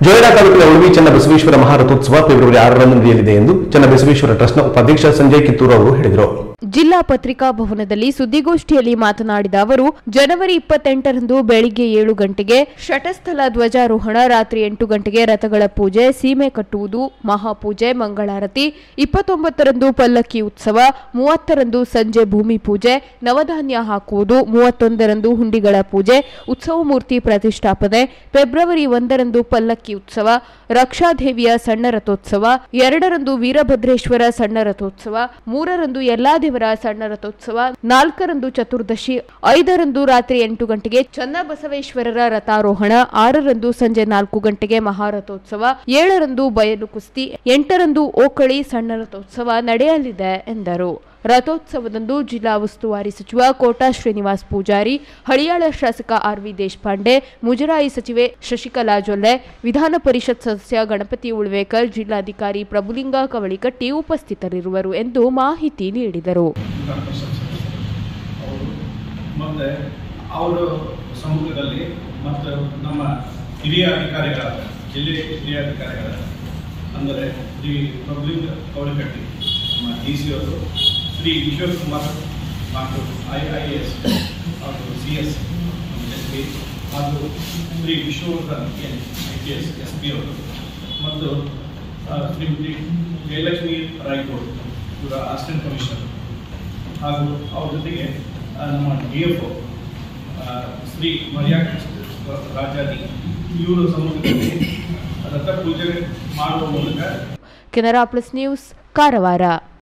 ಜೋಯಿಡಾ ತಾಲೂಕಿನ ಉಳುವಿ ಚನ್ನಬಸವೇಶ್ವರ ಮಹಾರಥೋತ್ಸವ ಫೆಬ್ರವರಿ ಆರರಂದು ನಡೆಯಲಿದೆ ಎಂದು ಚನ್ನಬಸವೇಶ್ವರ ಟ್ರಸ್ಟ್ನ ಉಪಾಧ್ಯಕ್ಷ ಸಂಜಯ್ ಕಿತ್ತೂರು ಅವರು ಹೇಳಿದರು ಜಿಲ್ಲಾ ಪತ್ರಿಕಾ ಭವನದಲ್ಲಿ ಸುದ್ದಿಗೋಷ್ಠಿಯಲ್ಲಿ ಮಾತನಾಡಿದ ಅವರು ಜನವರಿ ಇಪ್ಪತ್ತೆಂಟರಂದು ಬೆಳಿಗ್ಗೆ ಏಳು ಗಂಟೆಗೆ ಶಟಸ್ಥಲ ಧ್ವಜಾರೋಹಣ ರಾತ್ರಿ ಎಂಟು ಗಂಟೆಗೆ ರಥಗಳ ಪೂಜೆ ಸೀಮೆ ಕಟ್ಟುವುದು ಮಹಾಪೂಜೆ ಮಂಗಳಾರತಿ ಇಪ್ಪತ್ತೊಂಬತ್ತರಂದು ಪಲ್ಲಕ್ಕಿ ಉತ್ಸವ ಮೂವತ್ತರಂದು ಸಂಜೆ ಭೂಮಿ ಪೂಜೆ ನವಧಾನ್ಯ ಹಾಕುವುದು ಮೂವತ್ತೊಂದರಂದು ಹುಂಡಿಗಳ ಪೂಜೆ ಉತ್ಸವ ಮೂರ್ತಿ ಪ್ರತಿಷ್ಠಾಪನೆ ಫೆಬ್ರವರಿ ಒಂದರಂದು ಪಲ್ಲಕ್ಕಿ ಉತ್ಸವ ರಕ್ಷಾದೇವಿಯ ಸಣ್ಣ ರಥೋತ್ಸವ ಎರಡರಂದು ವೀರಭದ್ರೇಶ್ವರ ಸಣ್ಣ ರಥೋತ್ಸವ ಮೂರರಂದು ಎಲ್ಲಾ ದೇವರ ಸಣ್ಣ ರಥೋತ್ಸವ ನಾಲ್ಕರಂದು ಚತುರ್ದಶಿ ಐದರಂದು ರಾತ್ರಿ ಎಂಟು ಗಂಟೆಗೆ ಚನ್ನಬಸವೇಶ್ವರರ ರಥಾರೋಹಣ ಆರರಂದು ಸಂಜೆ ನಾಲ್ಕು ಗಂಟೆಗೆ ಮಹಾರಥೋತ್ಸವ ಏಳರಂದು ಬಯಲು ಕುಸ್ತಿ ಎಂಟರಂದು ಓಕಳಿ ಸಣ್ಣ ರಥೋತ್ಸವ ನಡೆಯಲಿದೆ ಎಂದರು ರಥೋತ್ಸವದಂದು ಜಿಲ್ಲಾ ಉಸ್ತುವಾರಿ ಸಚಿವ ಕೋಟಾ ಶ್ರೀನಿವಾಸ್ ಪೂಜಾರಿ ಹಳಿಯಾಳ ಶಾಸಕ ಆರ್ ವಿ ದೇಶಪಾಂಡೆ ಮುಜರಾಯಿ ಸಚಿವೆ ಶಶಿಕಲಾ ಜೊಲ್ಲೆ ವಿಧಾನ ಪರಿಷತ್ ಸದಸ್ಯ ಗಣಪತಿ ಉಳ್ವೇಕರ್ ಜಿಲ್ಲಾಧಿಕಾರಿ ಪ್ರಭುಲಿಂಗ ಕವಳಿಕಟ್ಟಿ ಉಪಸ್ಥಿತರಿರುವರು ಎಂದು ಮಾಹಿತಿ ನೀಡಿದರು ಅವರು ಮತ್ತು ಅವರ ಸಮ್ಮುಖದಲ್ಲಿ ಮತ್ತು ನಮ್ಮ ಹಿರಿಯ ಅಧಿಕಾರಿಗಳಾದ ಜಿಲ್ಲೆ ಹಿರಿಯ ಅಧಿಕಾರಿಗಳಾದ ಅಂದರೆ ಶ್ರೀ ಪ್ರಭುಲಿಂಗ ಕವಳಿಕಟ್ಟಿ ನಮ್ಮ ಡಿ ಸಿ ಅವರು ಶ್ರೀ ಈಶ್ವರ್ ಕುಮಾರ್ ಮತ್ತು ಐ ಐ ಎಸ್ ಹಾಗೂ ಸಿ ಎಸ್ ಎಸ್ ಪಿ ಹಾಗೂ Shri Vishwavardhan N I P S S P ಅವರು ಮತ್ತು ಆ, ಶ್ರೀಮತಿ ಜಯಲಕ್ಷ್ಮಿ ರಾಯ್ಕೋಡ್ ಇವರ ಅಸಿಸ್ಟೆಂಟ್ ಕಮಿಷನರ್ ಹಾಗೂ ಅವ್ರ ಜೊತೆಗೆ ಆ, ನಮ್ಮ ಡಿ ಎಫ್ ಶ್ರೀ ಮರ್ಯಾ ರಾಜಾದಿ ಇವರು ಸಮ್ಮುಖದಲ್ಲಿ ರಥ ಪೂಜೆ ಮಾಡುವ ಮೂಲಕ ಕೆನರಾ ಪ್ಲಸ್ ನ್ಯೂಸ್ ಕಾರವಾರ